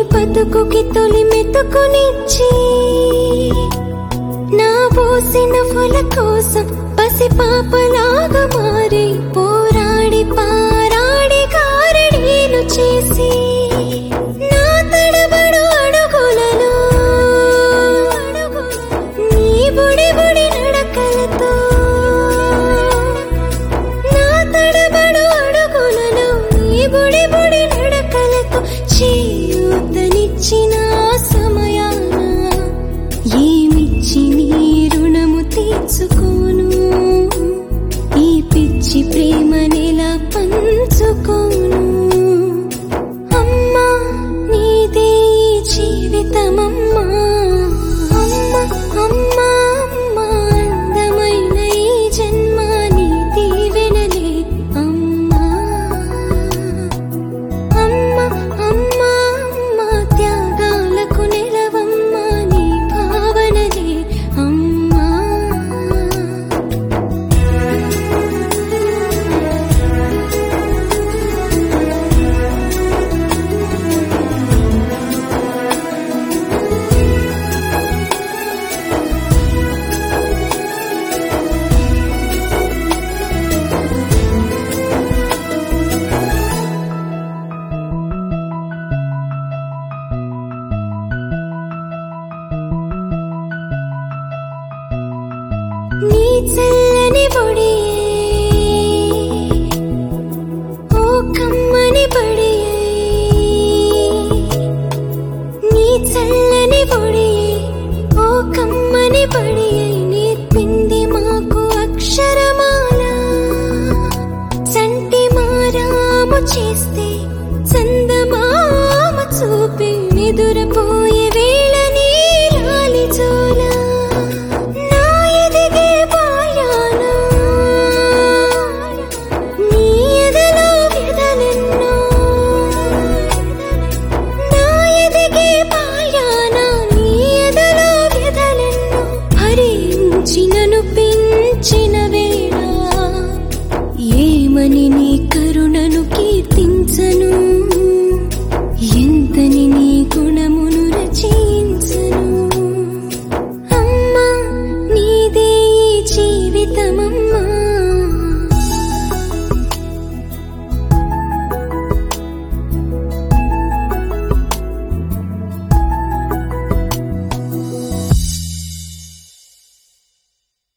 బతుకుకి తొలి మెతుకునిచ్చి నా పోసిన ఫల కోసం పసి పాపలాగా మారి పోరాడి పారాడి కారడీలు చేసి నా తడబడు అడుగులలో నీ బుడి బుడి నడకలతో నా తడబడు అడుగులలో నీ బుడి బుడి నడకలతో చేయూతనిచ్చిన సమయాన ఏమిచ్చి నీ రుణము తీర్చుకోను ఈ పిచ్చి ప్రేమనెలా పంచుకోను అమ్మా నీదే ఈ జీవితమమ్మా అమ్మ అమ్మా అమ్మా అందమైన ఈ జన్మ నీ దీవెనలే అమ్మా అమ్మ అమ్మ అమ్మ త్యాగాలకు నిలవమ్మ నీ భావనలే అమ్మా నీ చల్లని పొడి ఓ కమ్మని పడి నీ చల్లని పొడి ఓ కమ్మని పడి నేర్పింది మాకు అక్షరమాల చంటి మారాము చేస్తే